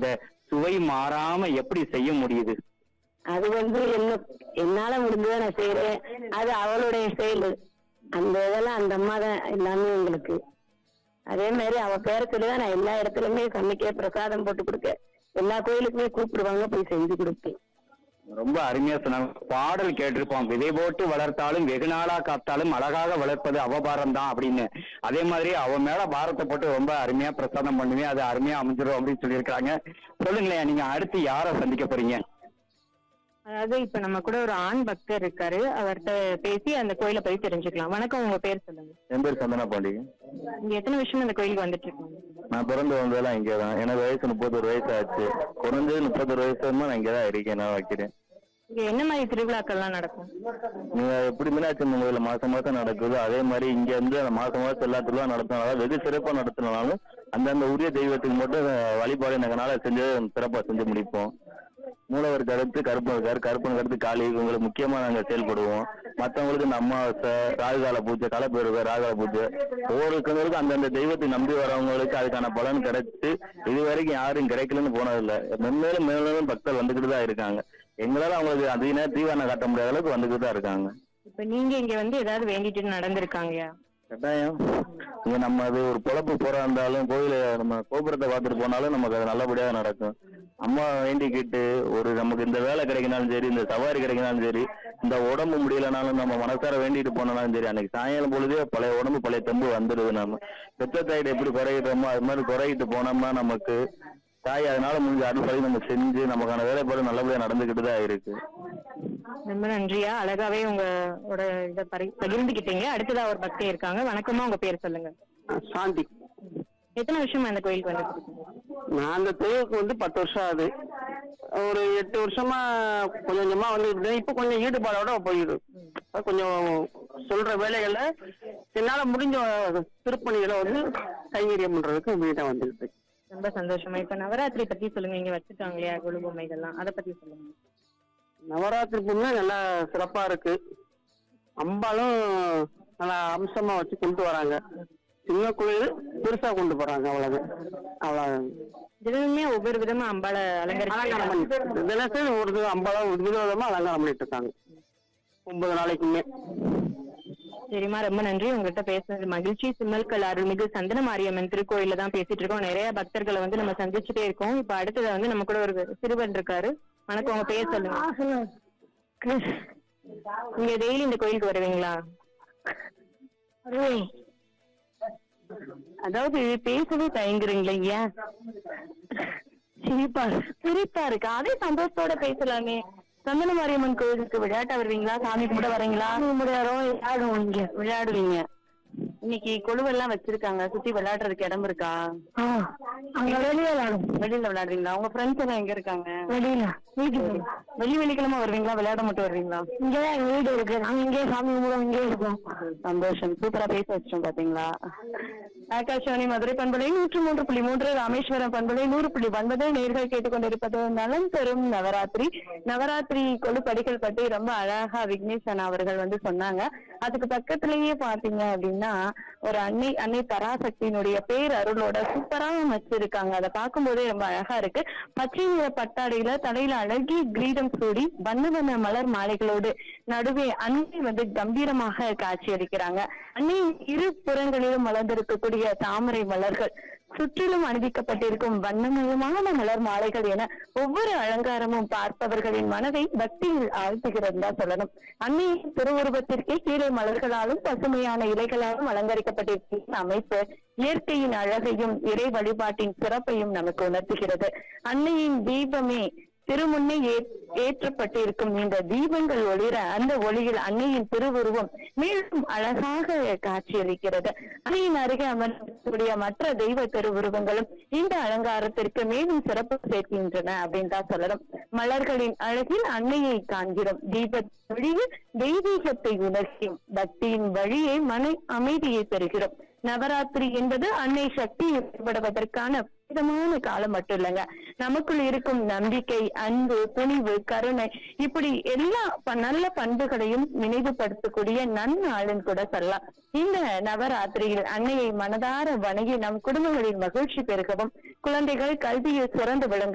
அந்த சுவை மாறாம எப்படி செய்ய முடியுது அது வந்து என்ன என்னால முடிஞ்சதை நான் செய்யறேன் அது அவளுடைய செயல் அந்த இதெல்லாம் அந்த அம்மா தான் எல்லாமே எங்களுக்கு அதே மாதிரி அவ பேரை சொல்லிதான் நான் எல்லா இடத்துலயுமே கண்ணுக்கே பிரசாதம் போட்டு கொடுக்க எல்லா கோயிலுக்குமே கூப்பிடுவாங்க போய் செஞ்சு கொடுப்பேன் ரொம்ப அருமையா சொன்னாங்க பாடல் கேட்டிருப்போம் விதை போட்டு வளர்த்தாலும் வெகு நாளா காத்தாலும் அழகாக வளர்ப்பது அவபாரம் தான் அப்படின்னு அதே மாதிரி அவ மேல பாரத்தை போட்டு ரொம்ப அருமையா பிரசாதம் பண்ணுவேன் அது அருமையா அமைஞ்சிரும் அப்படின்னு சொல்லியிருக்காங்க சொல்லுங்களேன் நீங்க அடுத்து யாரை சந்திக்க போறீங்க அதாவது இப்ப நம்ம கூட ஒரு ஆண் பக்தர் இருக்காரு அவர்கிட்ட பேசி அந்த கோயிலை பத்தி தெரிஞ்சுக்கலாம் வணக்கம் உங்க பேர் சொல்லுங்க என் பேர் சந்தனா பாண்டி நீங்க எத்தனை வருஷம் இந்த கோயிலுக்கு வந்துட்டு இருக்கீங்க நான் பிறந்து வந்ததெல்லாம் இங்கே தான் எனக்கு வயசு முப்பத்தொரு வயசு ஆச்சு குறைஞ்சது முப்பத்தொரு வயசு நான் இங்கே தான் இருக்கேன் நான் வைக்கிறேன் இங்க என்ன மாதிரி திருவிழாக்கள்லாம் நடக்கும் நீங்க எப்படி மீனாட்சி அம்மன் கோயில மாசம் மாசம் நடக்குதோ அதே மாதிரி இங்க வந்து அந்த மாசம் மாசம் எல்லா திருவிழா நடத்தினாலும் வெகு சிறப்பா நடத்தினாலும் அந்தந்த உரிய தெய்வத்துக்கு மட்டும் வழிபாடு எங்களால செஞ்சு சிறப்பா செஞ்சு முடிப்போம் மூலவருக்கு அடுத்து கருப்பன் இருக்காரு கருப்பனுக்கு அடுத்து காளி இவங்களுக்கு முக்கியமா நாங்க செயல்படுவோம் மத்தவங்களுக்கு இந்த அமாவாசை ராகுகால பூஜை கலப்பெருவை ராகுகால பூஜை ஒவ்வொருத்தவங்களுக்கும் அந்தந்த தெய்வத்தை நம்பி வரவங்களுக்கு அதுக்கான பலன் கிடைச்சு இது வரைக்கும் யாரும் கிடைக்கலன்னு போனதில்லை மென்மேலும் மேலும் பக்தர் வந்துகிட்டு தான் இருக்காங்க எங்களால அவங்களுக்கு அதிக நேரம் தீவான காட்ட முடியாத அளவுக்கு வந்துகிட்டு தான் இருக்காங்க இப்ப நீங்க இங்க வந்து ஏதாவது வேண்டிட்டு நடந்திருக்காங்கயா கட்டாயம் இங்க நம்ம அது ஒரு பொழப்பு போறா இருந்தாலும் கோயில நம்ம கோபுரத்தை பார்த்துட்டு போனாலும் நமக்கு அது நல்லபடியாக நடக்கும் அம்மா வேண்டிக்கிட்டு ஒரு நமக்கு இந்த வேலை கிடைக்கினாலும் சரி இந்த சவாரி கிடைக்கினாலும் சரி இந்த உடம்பு முடியலனாலும் நம்ம மனசார வேண்டிட்டு போனாலும் சரி அன்னைக்கு சாயங்காலம் பொழுதே பழைய உடம்பு பழைய தெம்பு வந்துடுது நம்ம பெத்த தாயிட்ட எப்படி குறையிட்டோமோ அது மாதிரி குறையிட்டு போனோம்னா நமக்கு தாய் அதனால முடிஞ்ச அறுபடி நம்ம செஞ்சு நமக்கான வேலைப்பாடு நல்லபடியா நடந்துகிட்டு தான் இருக்கு ரொம்ப நன்றியா அழகாவே உங்களோட இதை பரி- பகிர்ந்துக்கிட்டீங்க அடுத்ததா ஒரு பக்தி இருக்காங்க வணக்கமா உங்க பேர் சொல்லுங்க சாந்தி எத்தனை வருஷமா இந்த கோயிலுக்கு வந்துட்டு இருக்கீங்க நான் அந்த தெருவுக்கு வந்து பத்து வருஷம் ஆகுது ஒரு எட்டு வருஷமா கொஞ்சம் கொஞ்சமா வந்து இருந்தேன். இப்ப கொஞ்சம் ஈடுபாடோட போயிடுது அது கொஞ்சம் சொல்ற வேலைகள்ல என்னால முடிஞ்ச திருப்பணிகளை வந்து கைங்கரியம் பண்றதுக்கு வீட்டை வந்துருக்கு ரொம்ப சந்தோஷமா இப்ப நவராத்திரி பத்தி சொல்லுங்க இங்க வச்சுட்டாங்க இல்லையா கொலு பொம்மைகள்லாம் அதை பத்தி சொல்லுங்க நவராத்திரி பொண்ணு நல்லா சிறப்பா இருக்கு அம்பாலும் நல்லா அம்சமா வச்சு கொண்டு வராங்க சின்ன கோயில் பெருசா கொண்டு போறாங்க அவ்வளவு அவ்வளவு தினமுமே ஒவ்வொரு விதமா அம்பாளை அலங்காரம் அலங்கரிச்சு பண்ணி தினசரி ஒரு அம்பாலும் விதவிதமா அலங்காரம் பண்ணிட்டு இருக்காங்க ஒன்பது நாளைக்குமே சரிம்மா ரொம்ப நன்றி உங்ககிட்ட பேசுனது மகிழ்ச்சி சிம்மல்கல் அருள்மிகு சந்தன மாரியம்மன் திருக்கோயில தான் பேசிட்டு இருக்கோம் நிறைய பக்தர்களை வந்து நம்ம சந்திச்சுட்டே இருக்கோம் இப்ப அடுத்தது வந்து நம்ம கூட ஒரு சிறுவன் இருக்காரு வணக்கம் உங்க பேர் சொல்லுங்க நீங்க டெய்லி இந்த கோயிலுக்கு வருவீங்களா அதாவது பேசவே தயங்குறீங்களா ஐயா சிரிப்பா சிரிப்பா இருக்கு அதே சந்தோஷத்தோட பேசலாமே சந்தன மாரியம்மன் கோயிலுக்கு விளையாட்ட வருவீங்களா சாமி கும்பிட வரீங்களா முடியாதோ விளையாடுவோம் இங்க விளையாடுவீங்க இன்னைக்கு கொழுவெல்லாம் வச்சிருக்காங்க சுத்தி விளையாடுறதுக்கு இடம் இருக்கா அங்க வெளியே விளையாடும் வெளியில விளையாடுறீங்களா உங்க ஃப்ரெண்ட்ஸ் எல்லாம் எங்க இருக்காங்க வெளியில வீட்டுக்கு வெள்ளி வெள்ளிக்கிழமை வருவீங்களா விளையாட மட்டும் வருவீங்களா இங்கதான் எங்க வீடு இருக்கு நாங்க இங்கே சாமி கும்பிட இங்கே இருக்கோம் சந்தோஷம் சூப்பரா பேச வச்சிட்டோம் பாத்தீங்களா ஆகாஷவாணி மதுரை பண்பலை நூற்று மூன்று புள்ளி மூன்று ராமேஸ்வரம் பண்பலை நூறு புள்ளி ஒன்பது நேர்கள் கேட்டுக்கொண்டிருப்பது நலம் தரும் நவராத்திரி நவராத்திரி கொழுப்படிகள் பற்றி ரொம்ப அழகா விக்னேஷன் அவர்கள் வந்து சொன்னாங்க அதுக்கு பக்கத்திலேயே பாத்தீங்க அப்படின்னா ஒரு அன்னை அன்னை பராசக்தியினுடைய பேர் அருளோட சூப்பரா வச்சிருக்காங்க அதை பார்க்கும்போதே ரொம்ப அழகா இருக்கு பச்சை நிற பட்டாடையில தலையில அழகிய கிரீடம் சூடி வண்ண வண்ண மலர் மாலைகளோடு நடுவே அன்னை வந்து கம்பீரமாக காட்சியளிக்கிறாங்க அன்னையின் இரு புறங்களிலும் மலர்ந்திருக்கக்கூடிய தாமரை மலர்கள் சுற்றிலும் அணிவிக்கப்பட்டிருக்கும் வண்ணமயமான மலர் மாலைகள் என ஒவ்வொரு அலங்காரமும் பார்ப்பவர்களின் மனதை பக்தியில் ஆழ்த்துகிறது தான் சொல்லணும் அன்னையின் திருவுருவத்திற்கே கீழே மலர்களாலும் பசுமையான இலைகளாலும் அலங்கரிக்கப்பட்டிருக்கும் அமைப்பு இயற்கையின் அழகையும் இறை வழிபாட்டின் சிறப்பையும் நமக்கு உணர்த்துகிறது அன்னையின் தீபமே திருமுன்னே ஏ- ஏற்றப்பட்டிருக்கும் இந்த தீபங்கள் ஒளிர அந்த ஒளியில் அன்னையின் திருவுருவம் மேலும் அழகாக காட்சியளிக்கிறது அன்னையின் அருகே அமர்ந்தக்கூடிய மற்ற தெய்வ திருவுருவங்களும் இந்த அலங்காரத்திற்கு மேலும் சிறப்பு சேர்க்கின்றன அப்படின்னு தான் சொல்லணும் மலர்களின் அழகில் அன்னையை காண்கிறோம் தீப வழியில் தெய்வீகத்தை உணர்கிறோம் பக்தியின் வழியே மன அமைதியை பெறுகிறோம் நவராத்திரி என்பது அன்னை சக்தி ஏற்படுவதற்கான விதமான காலம் மட்டும் இல்லைங்க நமக்குள் இருக்கும் நம்பிக்கை அன்பு துணிவு கருணை இப்படி எல்லா ப- நல்ல பண்புகளையும் நினைவுபடுத்தக்கூடிய நன்னாளுன்னு கூட சொல்லலாம் இந்த நவராத்திரியில் அன்னையை மனதார வணங்கி நம் குடும்பங்களின் மகிழ்ச்சி பெருகவும் குழந்தைகள் கல்வியில் சிறந்து விளங்க